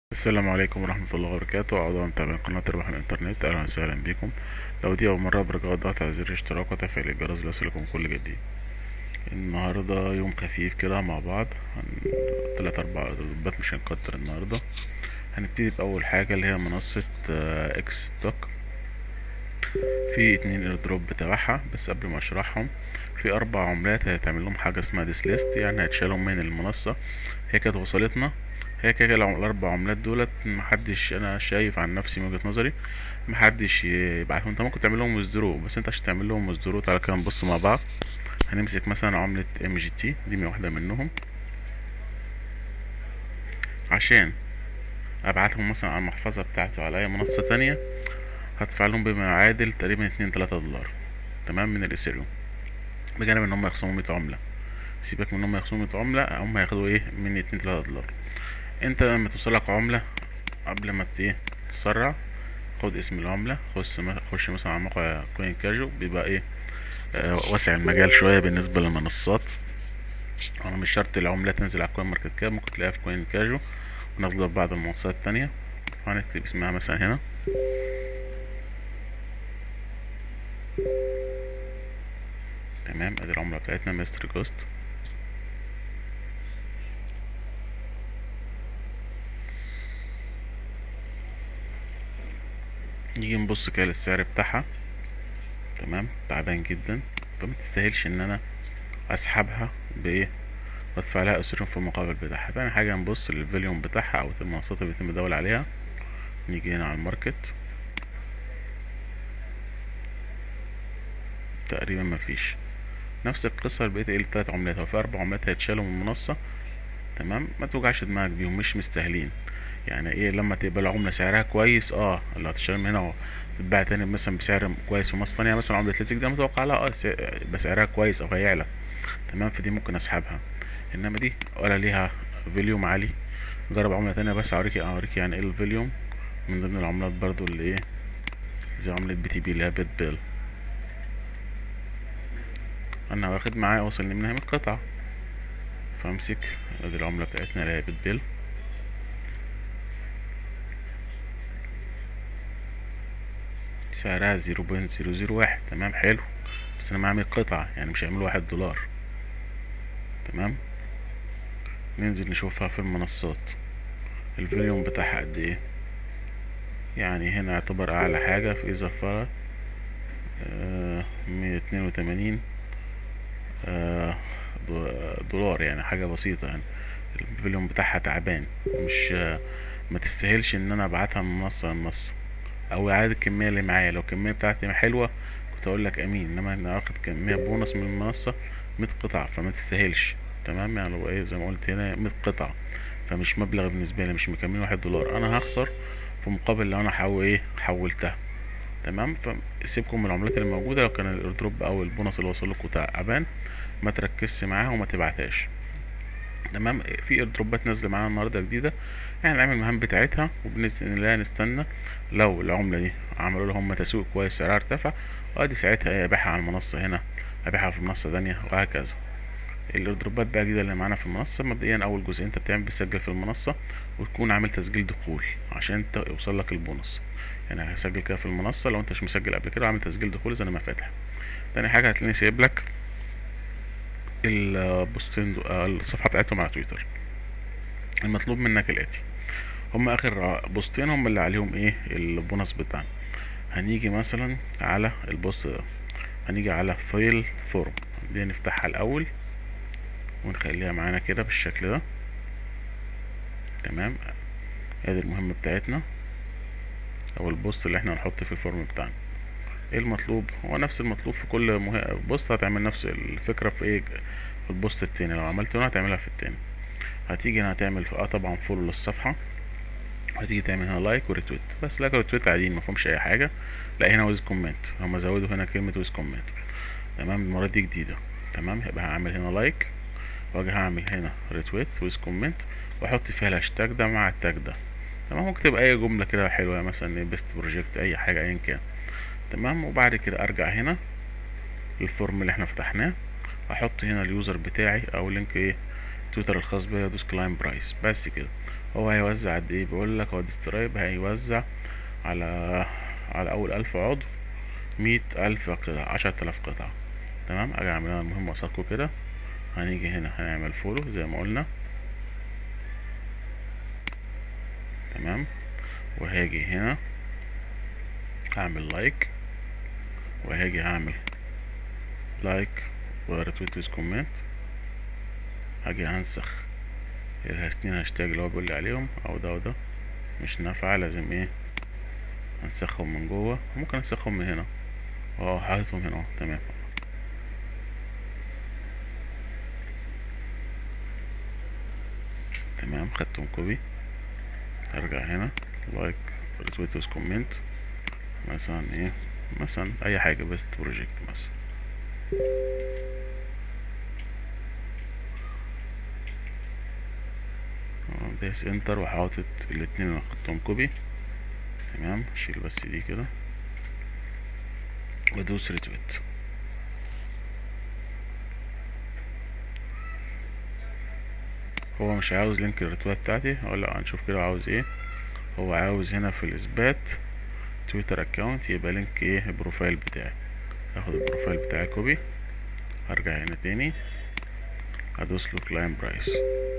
السلام عليكم ورحمة الله وبركاته أعضاء متابعين قناة ربح الإنترنت أهلا وسهلا بكم لو دي أول مرة برجاء الضغط على زر الاشتراك وتفعيل الجرس ليصلكم كل جديد النهاردة يوم خفيف كده مع بعض هن... تلات أربع ضربات مش هنكتر النهاردة هنبتدي بأول حاجة اللي هي منصة آه، إكس ستوك في اتنين ايردروب بتاعها بس قبل ما اشرحهم في اربع عملات هيتعمل لهم حاجه اسمها ديسليست يعني هيتشالوا من المنصه هي كانت وصلتنا هي كده العم- الاربع عملات دولت محدش انا شايف عن نفسي من وجهه نظري محدش يبعتهم انت ممكن تعمل لهم ويزدرو بس انت عشان تعمل لهم ويزدرو تعالى كده نبص مع بعض هنمسك مثلا عمله ام جي تي دي من واحده منهم عشان ابعتهم مثلا على المحفظه بتاعته على اي منصه تانية هدفع لهم بما يعادل تقريبا اتنين تلاتة دولار تمام من الاثيريوم بجانب ان هم يخصموا 100 عملة سيبك من ان هم يخصموا 100 عملة هم هياخدوا ايه مني اتنين تلاتة دولار انت لما توصلك عملة قبل ما ت- ايه تسرع خد اسم العملة خش م- خش مثلا على موقع كوين كاجو بيبقى ايه آه واسع المجال شوية بالنسبة للمنصات انا مش شرط العملة تنزل على كوين ماركت كاب ممكن تلاقيها في كوين كاجو وناخدها في بعض المنصات التانية هنكتب اسمها مثلا هنا تمام ادي العملة بتاعتنا مستر كوست نيجي نبص كده للسعر بتاعها تمام تعبان جدا فما تستاهلش ان انا اسحبها بايه وادفع لها اسرهم في المقابل بتاعها تاني حاجة نبص للفوليوم بتاعها او المنصات اللي بيتم الدول عليها نيجي هنا على الماركت تقريبا مفيش نفس القصة لبقية ايه التلات عملات هو في اربع عملات هيتشالوا من المنصة تمام ما توجعش دماغك بيهم مش مستاهلين يعني ايه لما تبقى العملة سعرها كويس اه اللي هتشتري من هنا تتباع تاني مثلا بسعر كويس في مصر تانية مثلا عملة ليتك ده متوقع لها اه سع- يبقى سعرها كويس او هيعلى تمام فدي ممكن اسحبها انما دي ولا ليها فوليوم عالي جرب عملة تانية بس اوريكي اوريكي يعني ايه الفوليوم من ضمن العملات برضو اللي ايه زي عملة بي تي بي اللي هي بيت بيل انا واخد معايا وصلني منها 100 قطعة فامسك ادي العملة بتاعتنا اللي هي بيت بيل سعرها زيرو بوينت زيرو زيرو واحد تمام حلو بس انا معايا 100 قطعة يعني مش هيعملوا واحد دولار تمام ننزل نشوفها في المنصات الفوليوم بتاعها قد ايه يعني هنا يعتبر اعلى حاجة في زفارة مية اتنين وتمانين دولار يعني حاجة بسيطة يعني الفوليوم بتاعها تعبان مش آه، ما تستاهلش ان انا ابعتها من منصة لمنصة او عدد الكمية اللي معايا لو الكمية بتاعتي حلوة كنت اقول لك امين انما انا واخد كمية بونص من المنصة 100 قطعة فما تستاهلش تمام يعني لو ايه زي ما قلت هنا 100 قطعة فمش مبلغ بالنسبة لي مش مكمل واحد دولار انا هخسر في مقابل لو انا حاول ايه حولتها تمام فسيبكم من العملات اللي موجودة لو كان الايردروب او البونص اللي وصل لكم تعبان ما تركزش معاها وما تبعتهاش تمام في ايردروبات نازله معانا النهارده جديده احنا نعمل المهام بتاعتها وباذن الله نستنى لو العمله دي عملوا لهم تسويق كويس سعرها ارتفع ادي ساعتها ايه ابيعها على المنصه هنا ابيعها في منصه تانية وهكذا الايردروبات بقى الجديده اللي معانا في المنصه مبدئيا اول جزء انت بتعمل بتسجل في المنصه وتكون عامل تسجيل دخول عشان انت يوصل لك البونص يعني هسجل كده في المنصه لو انت مش مسجل قبل كده عامل تسجيل دخول زي انا ما فاتح تاني حاجه هتلاقيني سايب لك البوستين دو- آه، الصفحه بتاعتهم على تويتر المطلوب منك الاتي هم اخر بوستين هم اللي عليهم ايه البونص بتاعنا هنيجي مثلا على البوست ده هنيجي على فايل فورم دي نفتحها الاول ونخليها معانا كده بالشكل ده تمام ادي المهمة بتاعتنا او البوست اللي احنا هنحط في الفورم بتاعنا ايه المطلوب هو نفس المطلوب في كل مه... بوست هتعمل نفس الفكرة في ايه في البوست التاني لو عملت هنا هتعملها في التاني هتيجي هنا هتعمل في اه طبعا فولو للصفحة هتيجي تعمل هنا لايك وريتويت بس لايك وريتويت عاديين مفهومش اي حاجة لا هنا ويز كومنت هما زودوا هنا كلمة ويز كومنت تمام المرة دي جديدة تمام يبقى هعمل هنا لايك واجي هعمل هنا ريتويت ويز كومنت واحط فيها الهاشتاج ده مع التاج ده تمام ممكن تبقى اي جملة كده حلوة مثلا بيست بروجكت اي حاجة ايا كان تمام وبعد كده ارجع هنا للفورم اللي احنا فتحناه احط هنا اليوزر بتاعي او لينك ايه تويتر الخاص بيا دوس كلاين برايس بس كده هو هيوزع قد ايه بيقول لك هو ديسترايب هيوزع على على اول الف عضو مية الف قطعة عشرة الاف قطعة تمام اجي اعمل انا المهمة قصادكم كده هنيجي هنا هنعمل فولو زي ما قلنا تمام وهاجي هنا هعمل لايك وهاجي هعمل لايك وريتويت ويز كومنت هاجي هنسخ الاتنين هاشتاج اللي هو بيقول لي عليهم او ده وده مش نافعة لازم ايه هنسخهم من جوه ممكن انسخهم من هنا اه حاططهم هنا اه تمام تمام خدتهم كوبي ارجع هنا لايك ريتويت ويز كومنت مثلا ايه مثلا اي حاجة بس بروجكت مثلا دايس انتر وحاطط الاتنين اللي حطهم كوبي تمام شيل بس دي كده وادوس ريتويت هو مش عاوز لينك الريتويت بتاعتي اقول لا هنشوف كده عاوز ايه هو عاوز هنا في الاثبات تويتر اكونت يبقى لينك ايه البروفايل بتاعي هاخد البروفايل بتاعي كوبي هرجع هنا تاني هدوس له كلاين برايس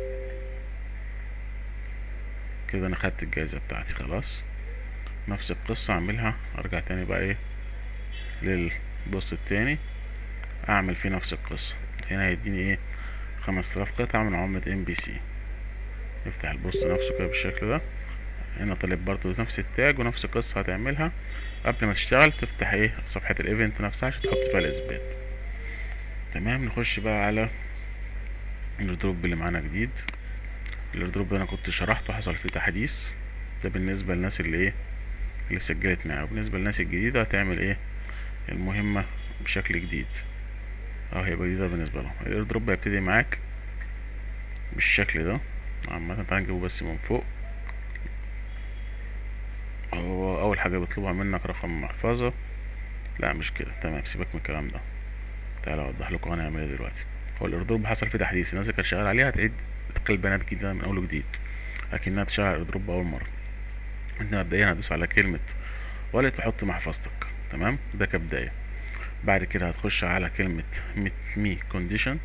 كده انا خدت الجايزة بتاعتي خلاص نفس القصة اعملها ارجع تاني بقى ايه للبوست التاني اعمل فيه نفس القصة هنا هيديني ايه خمس تلاف قطعة من عملة ام بي سي افتح البوست نفسه كده بالشكل ده هنا طالب برضه نفس التاج ونفس القصة هتعملها قبل ما تشتغل تفتح ايه صفحة الايفنت نفسها عشان تحط فيها الاثبات تمام نخش بقى على الدروب اللي معانا جديد الدروب ده انا كنت شرحته حصل فيه تحديث ده بالنسبة للناس اللي ايه اللي سجلت معاه وبالنسبة للناس الجديدة هتعمل ايه المهمة بشكل جديد اه هيبقى جديدة بالنسبة لهم الايردروب هيبتدي معاك بالشكل ده عامة تعالى نجيبه بس من فوق هو اول حاجة بيطلبها منك رقم محفظة لا مش كده تمام سيبك من الكلام ده تعالى اوضح لكم هنعمل ايه دلوقتي هو الايردروب حصل فيه تحديث الناس اللي كانت شغالة عليها هتعيد تقل بيانات جديدة من اول وجديد لكنها تشتغل على الايردروب اول مرة انت مبدئيا هتدوس على كلمة ولا تحط محفظتك تمام ده كبداية بعد كده هتخش على كلمة مي كونديشن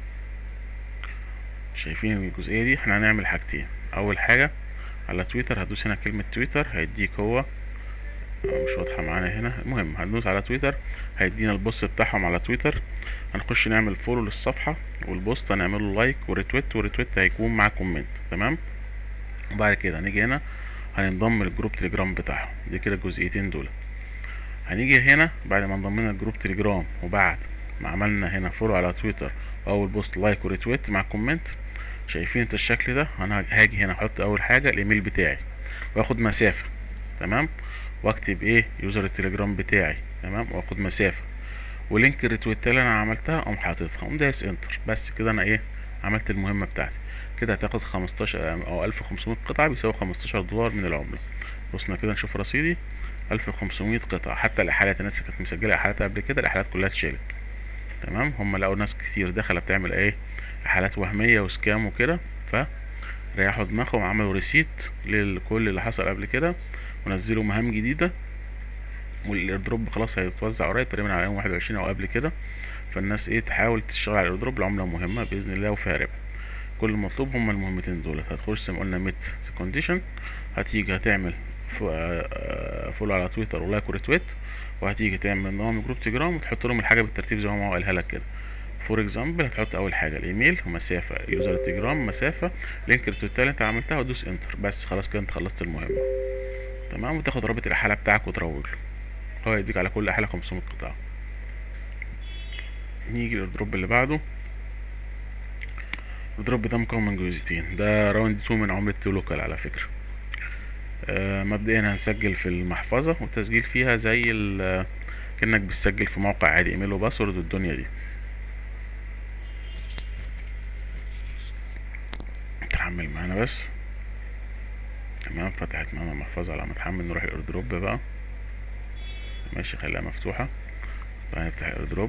شايفين الجزئية دي احنا هنعمل حاجتين اول حاجة على تويتر هتدوس هنا كلمة تويتر هيديك هو مش واضحة معانا هنا المهم هندوس على تويتر هيدينا البوست بتاعهم على تويتر هنخش نعمل فولو للصفحة والبوست هنعمله لايك وريتويت وريتويت هيكون مع كومنت تمام وبعد كده هنيجي هنا هننضم للجروب تليجرام بتاعهم دي كده الجزئيتين دول هنيجي هنا بعد ما انضمينا الجروب تليجرام وبعد ما عملنا هنا فولو على تويتر اول بوست لايك وريتويت مع كومنت شايفين انت الشكل ده انا هاجي هنا احط اول حاجه الايميل بتاعي واخد مسافه تمام واكتب ايه يوزر التليجرام بتاعي تمام واخد مسافه ولينك الريتويت اللي انا عملتها اقوم حاططها اقوم دايس انتر بس كده انا ايه عملت المهمه بتاعتي كده هتاخد 15 او 1500 قطعه بيساوي 15 دولار من العمله بصنا كده نشوف رصيدي 1500 قطعه حتى الاحالات الناس اللي كانت مسجله احالات قبل كده الاحالات كلها اتشالت تمام هم لقوا ناس كتير داخله بتعمل ايه حالات وهميه وسكام وكده ف ريحوا دماغهم وعملوا ريسيت لكل اللي حصل قبل كده ونزلوا مهام جديده والايردروب خلاص هيتوزع قريب تقريبا على يوم 21 او قبل كده فالناس ايه تحاول تشتغل على الايردروب العمله مهمه باذن الله وفيها ربح كل المطلوب هما المهمتين دول هتخش زي ما قلنا ميت كونديشن هتيجي هتعمل فولو على تويتر ولايك وريتويت وهتيجي تعمل نظام جروب تجرام وتحط لهم الحاجه بالترتيب زي ما هو قالها لك كده فور اكزامبل هتحط اول حاجه الايميل ومسافه يوزر التليجرام مسافه لينك التويتر اللي انت عملتها وتدوس انتر بس خلاص كده انت خلصت المهمه تمام وتاخد رابط الاحاله بتاعك وتروج له هو يديك على كل احاله 500 قطعه نيجي للدروب اللي بعده الدروب ده مكون من جزئيتين ده راوند 2 من عملة لوكال على فكرة آه مبدئيا هنسجل في المحفظة والتسجيل فيها زي كأنك بتسجل في موقع عادي ايميل وباسورد والدنيا دي تحمل معانا بس تمام فتحت معانا المحفظة على ما تحمل نروح الايردروب بقى ماشي خليها مفتوحة تعالى نفتح الايردروب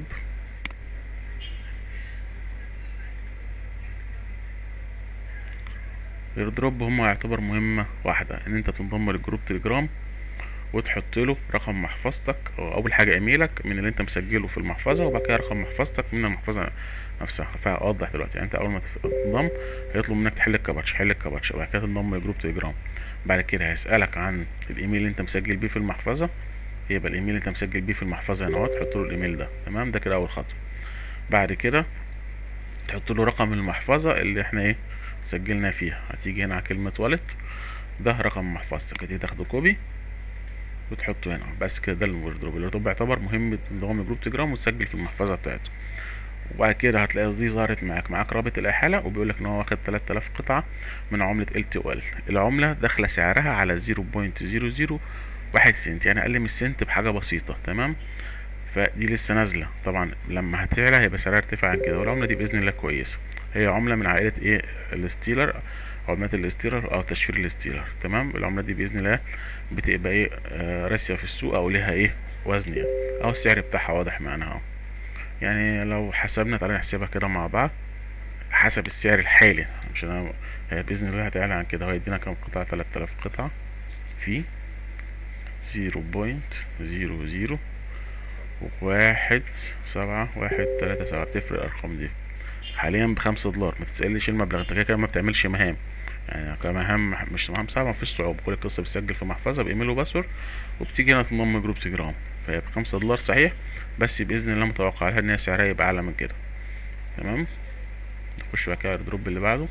الايردروب هم يعتبر مهمة واحدة ان انت تنضم للجروب تليجرام وتحط له رقم محفظتك او اول حاجة ايميلك من اللي انت مسجله في المحفظة وبعد كده رقم محفظتك من المحفظة نفسها فاوضح دلوقتي يعني انت اول ما تنضم هيطلب منك تحل الكباتش حل الكباتش وبعد كده تنضم لجروب تليجرام بعد كده هيسألك عن الايميل اللي انت مسجل بيه في المحفظة يبقى الايميل اللي انت مسجل بيه في المحفظة هنا اهو تحط له الايميل ده تمام ده كده اول خطوة بعد كده تحط له رقم المحفظة اللي احنا ايه سجلنا فيها هتيجي هنا على كلمة والت ده رقم محفظتك هتيجي تاخده كوبي وتحطه هنا بس كده ده الوردروب الوردروب بيعتبر مهم انضمام لجروب تجرام وتسجل في المحفظة بتاعته وبعد كده هتلاقي دي ظهرت معاك معاك رابط الإحالة وبيقول لك إن هو واخد 3000 قطعة من عملة ال تي ال العملة داخلة سعرها على 0.001 سنت يعني أقل من السنت بحاجة بسيطة تمام فدي لسه نازلة طبعا لما هتعلى هيبقى سعرها ارتفاع عن كده والعملة دي بإذن الله كويسة هي عملة من عائلة ايه الستيلر عملات الستيلر او تشفير الستيلر تمام العملة دي بإذن الله بتبقى ايه آه راسية في السوق او ليها ايه وزن يعني او السعر بتاعها واضح معانا اهو يعني لو حسبنا تعالى نحسبها كده مع بعض حسب السعر الحالي مش انا هي بإذن الله هتعلى عن كده هو يدينا كام قطعة 3000 قطعة في زيرو بوينت زيرو زيرو واحد سبعة واحد تلاتة سبعة تفرق الأرقام دي حاليا بخمسة دولار ما تسألش المبلغ انت كده كده ما بتعملش مهام يعني كمهام مش مهام صعبة مفيش صعوبة كل القصة بتسجل في محفظة بإيميل وباسورد وبتيجي هنا تنضم جروب تجرام فهي بخمسة دولار صحيح بس بإذن الله متوقع لها إن هي سعرها يبقى أعلى من كده تمام نخش بقى كده على الدروب اللي بعده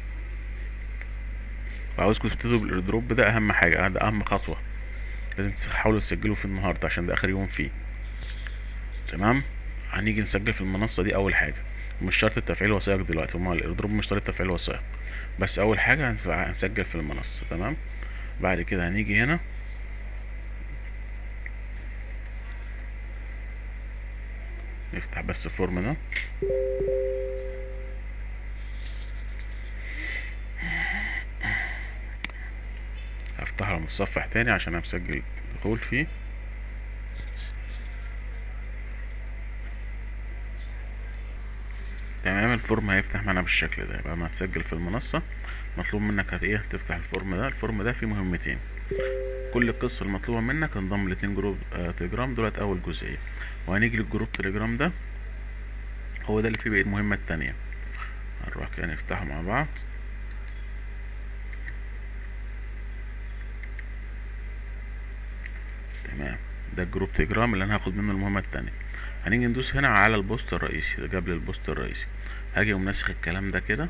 وعاوزكم تبتدوا بالايردروب ده أهم حاجة ده أهم خطوة لازم تحاولوا تسجلوا في النهاردة عشان ده آخر يوم فيه تمام هنيجي نسجل في المنصة دي أول حاجة مش شرط التفعيل وثائق دلوقتي هما الايردروب مش شرط تفعيل وثائق بس اول حاجة هنسجل في المنصة تمام بعد كده هنيجي هنا نفتح بس الفورم ده هفتح على متصفح تاني عشان انا مسجل دخول فيه تمام الفورم هيفتح معانا بالشكل ده يبقى ما تسجل في المنصة مطلوب منك هت ايه تفتح الفورم ده الفورم ده فيه مهمتين كل القصة المطلوبة منك انضم لاتنين جروب آه تليجرام دولت اول جزئية وهنيجي للجروب تليجرام ده هو ده اللي فيه بقية المهمة التانية هنروح كده نفتحه مع بعض تمام ده الجروب تليجرام اللي انا هاخد منه المهمة التانية هنيجي ندوس هنا على البوست الرئيسي ده جاب لي البوست الرئيسي هاجي اقوم ناسخ الكلام ده كده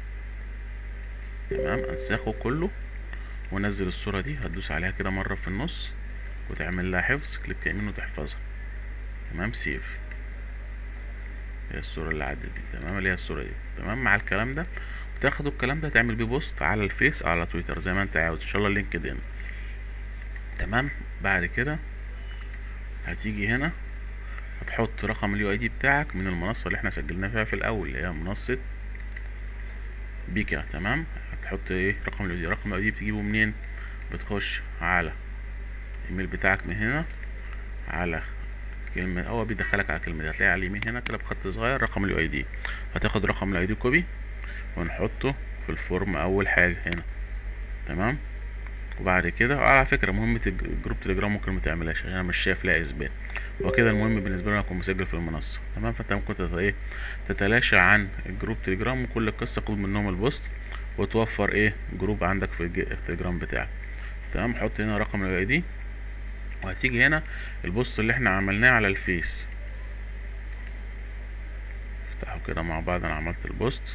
تمام انسخه كله وانزل الصورة دي هتدوس عليها كده مرة في النص وتعمل لها حفظ كليك يمين وتحفظها تمام سيف هي الصورة اللي عدت دي تمام اللي هي الصورة دي تمام مع الكلام ده وتاخدوا الكلام ده تعمل بيه بوست على الفيس او على تويتر زي ما انت عاوز ان شاء الله لينكد ان تمام بعد كده هتيجي هنا هتحط رقم اليو اي دي بتاعك من المنصة اللي احنا سجلنا فيها في الاول اللي هي منصة بيكا تمام هتحط ايه رقم اليو دي رقم اليو دي بتجيبه منين بتخش على الايميل بتاعك من هنا على كلمة هو بيدخلك على الكلمة دي هتلاقي على اليمين هنا كده بخط صغير رقم اليو اي دي هتاخد رقم الاي دي كوبي ونحطه في الفورم اول حاجة هنا تمام وبعد كده على فكرة مهمة الجروب تليجرام ممكن متعملهاش عشان انا مش شايف لها اثبات وكده المهم بالنسبة لي اكون مسجل في المنصة تمام فانت ممكن تت... ايه تتلاشى عن الجروب تليجرام وكل القصة خد منهم البوست وتوفر ايه جروب عندك في التليجرام بتاعك تمام حط هنا رقم الاي دي وهتيجي هنا البوست اللي احنا عملناه على الفيس افتحوا كده مع بعض انا عملت البوست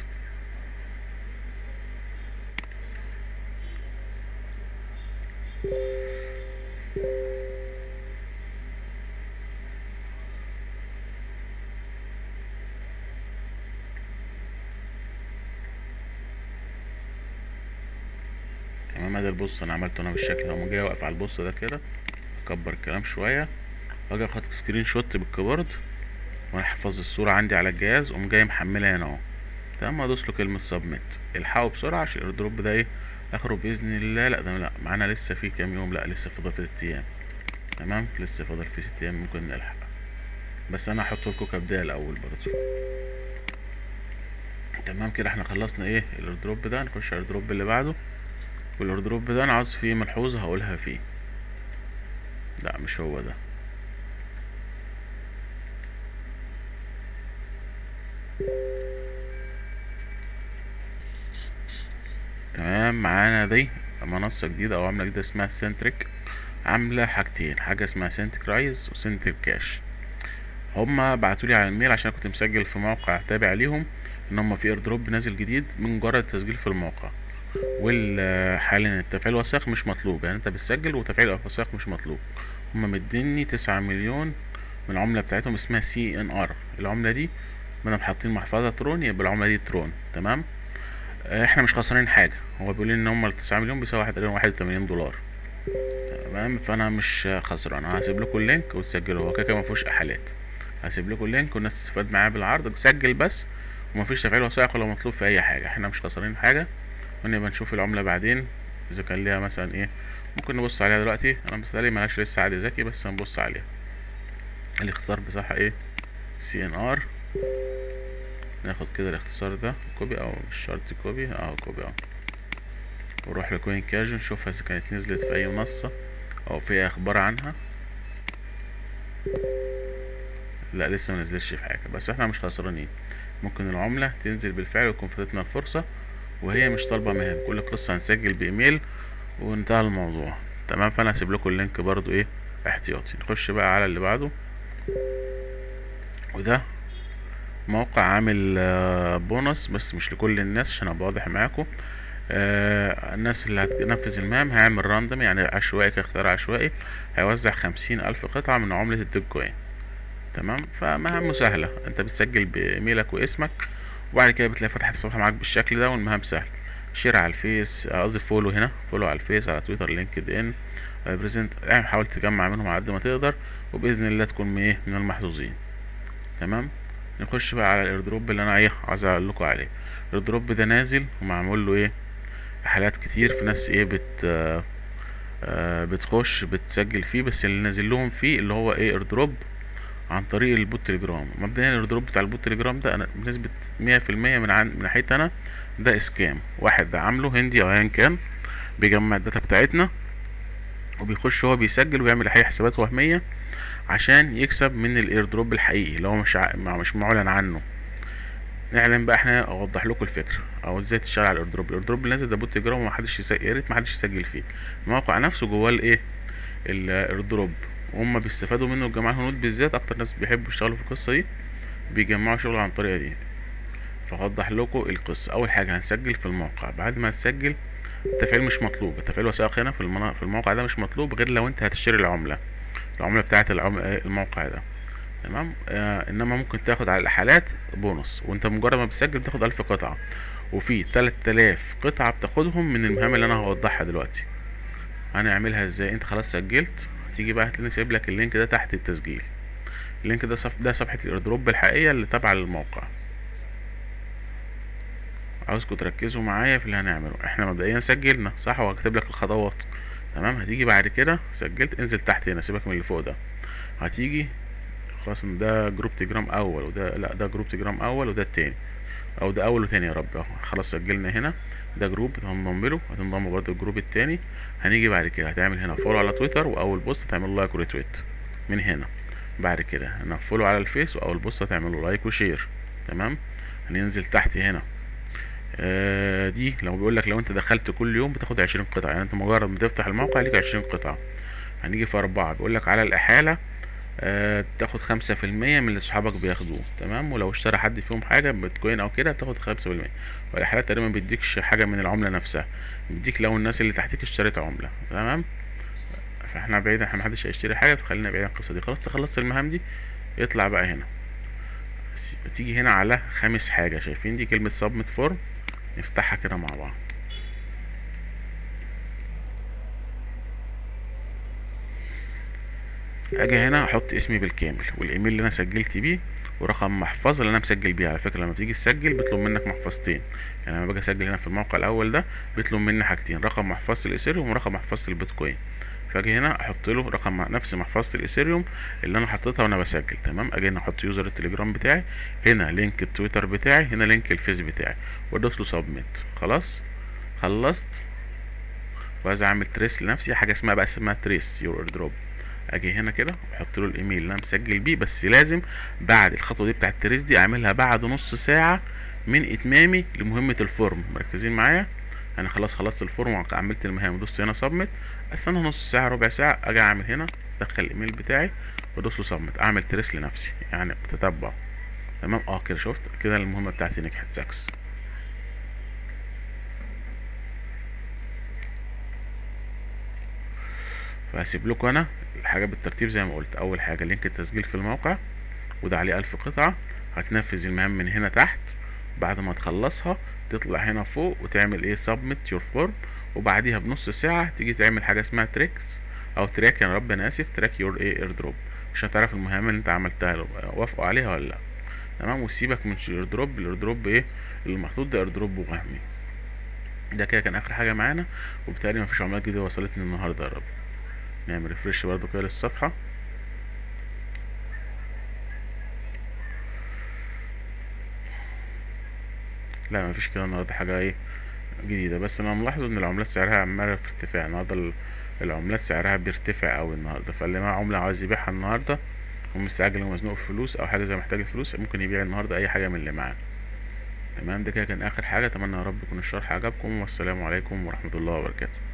تمام ادي البوست انا عملته انا بالشكل ده قوم جاي واقف على البوست ده كده اكبر الكلام شويه واجي اخد سكرين شوت بالكيبورد وانا احفظ الصوره عندي على الجهاز قوم جاي محملها هنا اهو تمام ادوس له كلمه سبميت الحقوا بسرعه عشان الايردروب ده ايه اخره باذن الله لا ده لا معانا لسه في كام يوم لا لسه فاضل في ست ايام تمام لسه فاضل في ست ايام ممكن نلحق بس انا هحط لكم كبدايه الاول برضه تمام كده احنا خلصنا ايه الايردروب ده نخش على الايردروب اللي بعده والايردروب ده انا عاوز فيه ملحوظة هقولها فيه لا مش هو ده تمام معانا دي منصة جديدة او عملة جديدة اسمها سنتريك عاملة حاجتين حاجة اسمها سنتريك رايز وسنتريك كاش هما بعتولي على الميل عشان كنت مسجل في موقع تابع ليهم ان هما في ايردروب نازل جديد من مجرد التسجيل في الموقع والحاليا التفعيل الوثائق مش مطلوب يعني انت بتسجل وتفعيل الوثائق مش مطلوب هما مديني تسعة مليون من العملة بتاعتهم اسمها سي ان ار العملة دي مادام حاطين محفظة ترون يبقى العملة دي ترون تمام آه، احنا مش خسرانين حاجة هو بيقول ان هما التسعة مليون بيساوي واحد تقريبا واحد وتمانين دولار تمام فانا مش خسران انا هسيب لكم اللينك وتسجلوا هو كده كده مفيهوش احالات هسيب لكم اللينك والناس تستفاد معاه بالعرض سجل بس ومفيش تفعيل وثائق ولا مطلوب في اي حاجة احنا مش خسرانين حاجة ونبقى نشوف العملة بعدين اذا كان ليها مثلا ايه ممكن نبص عليها دلوقتي انا مثالي ملهاش لسه عادي ذكي بس هنبص عليها الاختصار بتاعها ايه سي ان ار ناخد كده الاختصار ده كوبي او مش شرط كوبي اه كوبي اه وروح لكوين كاجو نشوفها اذا كانت نزلت في اي منصة او في اخبار عنها لا لسه ما نزلش في حاجة بس احنا مش خسرانين ممكن العملة تنزل بالفعل وتكون فاتتنا الفرصة وهي مش طالبة مهام كل قصة هنسجل بايميل وانتهى الموضوع تمام فانا هسيب لكم اللينك برضو ايه احتياطي نخش بقى على اللي بعده وده موقع عامل آه، بونص بس مش لكل الناس عشان ابقى واضح معاكم آه الناس اللي هتنفذ المهام هيعمل راندوم يعني عشوائي كاختيار عشوائي هيوزع خمسين الف قطعة من عملة الدوج تمام فمهام سهلة انت بتسجل بايميلك واسمك وبعد كده بتلاقي فتحت الصفحة معاك بالشكل ده والمهام سهلة شير على الفيس آه، قصدي فولو هنا فولو على الفيس على تويتر لينكد ان بريزنت يعني حاول تجمع منهم على قد ما تقدر وباذن الله تكون من ايه من المحظوظين تمام نخش بقى على الايردروب اللي انا ايه عايز اقول لكم عليه الايردروب ده نازل ومعمول له ايه حالات كتير في ناس ايه بت آه، آه، بتخش بتسجل فيه بس اللي نازل لهم فيه اللي هو ايه ايردروب عن طريق البوت تليجرام مبدئيا الايردروب بتاع البوت تليجرام ده انا بنسبة مية في المية من عن من ناحيتي انا ده اسكام واحد ده عامله هندي او ايا كان بيجمع الداتا بتاعتنا وبيخش هو بيسجل ويعمل اي حسابات وهمية عشان يكسب من الايردروب الحقيقي اللي هو مش ع... مع- مش معلن عنه نعلن بقى احنا اوضح لكم الفكره او ازاي تشتغل على الايردروب الايردروب اللي نازل ده بوت تليجرام ومحدش يسجل يا ريت محدش يسجل فيه الموقع نفسه جواه الايه الايردروب وهم بيستفادوا منه الجماعه الهنود بالذات اكتر ناس بيحبوا يشتغلوا في القصه دي بيجمعوا شغل عن الطريقه دي فهوضح لكم القصه اول حاجه هنسجل في الموقع بعد ما تسجل التفعيل مش مطلوب التفعيل وثائق هنا في المنا... في الموقع ده مش مطلوب غير لو انت هتشتري العمله العمله بتاعه العم... الموقع ده تمام آه انما ممكن تاخد على الاحالات بونص وانت مجرد ما بتسجل بتاخد الف قطعه وفي 3000 قطعه بتاخدهم من المهام اللي انا هوضحها دلوقتي هنعملها ازاي انت خلاص سجلت تيجي بقى هتلاقي سايب لك اللينك ده تحت التسجيل اللينك ده صف... ده صفحه الايردروب الحقيقيه اللي تابعه للموقع عاوزكم تركزوا معايا في اللي هنعمله احنا مبدئيا سجلنا صح وهكتب لك الخطوات تمام هتيجي بعد كده سجلت انزل تحت هنا سيبك من اللي فوق ده هتيجي خلاص ان ده جروب تجرام اول وده لا ده جروب تجرام اول وده التاني او ده اول وتاني يا رب اهو خلاص سجلنا هنا ده جروب هنضم له هتنضم برضه الجروب التاني هنيجي بعد كده هتعمل هنا فولو على تويتر واول بوست هتعمل له لايك وريتويت من هنا بعد كده هنفولو على الفيس واول بوست هتعمل له لايك وشير تمام هننزل تحت هنا آه دي لو بيقول لك لو انت دخلت كل يوم بتاخد عشرين قطعة يعني انت مجرد ما تفتح الموقع ليك عشرين قطعة هنيجي في اربعة بيقول لك على الاحالة آه تاخد خمسة في المية من اللي صحابك بياخدوه تمام ولو اشترى حد فيهم حاجة بيتكوين او كده بتاخد خمسة في المية والاحالات تقريبا بيديكش حاجة من العملة نفسها بيديك لو الناس اللي تحتك اشترت عملة تمام فاحنا بعيد احنا محدش هيشتري حاجة فخلينا بعيد عن القصة دي خلاص تخلصت المهام دي اطلع بقى هنا تيجي هنا على خامس حاجة شايفين دي كلمة سبميت فورم نفتحها كده مع بعض اجي هنا احط اسمي بالكامل والايميل اللي انا سجلت بيه ورقم محفظه اللي انا مسجل بيه على فكره لما تيجي تسجل بيطلب منك محفظتين يعني لما باجي اسجل هنا في الموقع الاول ده بيطلب مني حاجتين رقم محفظه الايثيريوم ورقم محفظه البيتكوين فاجي هنا احط له رقم مع نفس محفظه الايثيريوم اللي انا حطيتها وانا بسجل تمام اجي هنا احط يوزر التليجرام بتاعي هنا لينك التويتر بتاعي هنا لينك الفيس بتاعي وادوس له سبميت خلاص خلصت وعايز اعمل تريس لنفسي حاجه اسمها بقى اسمها تريس يور دروب اجي هنا كده احط له الايميل اللي انا مسجل بيه بس لازم بعد الخطوه دي بتاعه التريس دي اعملها بعد نص ساعه من اتمامي لمهمه الفورم مركزين معايا انا خلاص خلصت الفورم وعملت المهام ودوست هنا سبميت استنى نص ساعه ربع ساعه اجي اعمل هنا ادخل الايميل بتاعي وادوس له سبميت اعمل تريس لنفسي يعني تتبع تمام اه كده شفت كده المهمه بتاعتي نجحت سكس فهسيب لكم انا الحاجه بالترتيب زي ما قلت اول حاجه لينك التسجيل في الموقع وده عليه ألف قطعه هتنفذ المهام من هنا تحت بعد ما تخلصها تطلع هنا فوق وتعمل ايه سبميت يور فورم وبعديها بنص ساعه تيجي تعمل حاجه اسمها تريكس او تراك يا رب انا اسف تراك يور ايه اير دروب عشان تعرف المهام اللي انت عملتها وافقوا عليها ولا لا تمام وسيبك من الاير دروب الاير دروب ايه اللي محطوط ده اير دروب وهمي ده كده كان اخر حاجه معانا وبالتالي مفيش عملات جديده وصلتني النهارده يا رب نعمل ريفرش برضو كده للصفحه لا مفيش كده النهارده حاجه ايه جديده بس انا ملاحظ ان العملات سعرها عماله في ارتفاع النهارده العملات سعرها بيرتفع قوي النهارده فاللي معاه عمله عاوز يبيعها النهارده ومستعجل ومزنوق في فلوس او حاجه زي محتاج فلوس ممكن يبيع النهارده اي حاجه من اللي معاه تمام ده كده كان اخر حاجه اتمنى يا رب يكون الشرح عجبكم والسلام عليكم ورحمه الله وبركاته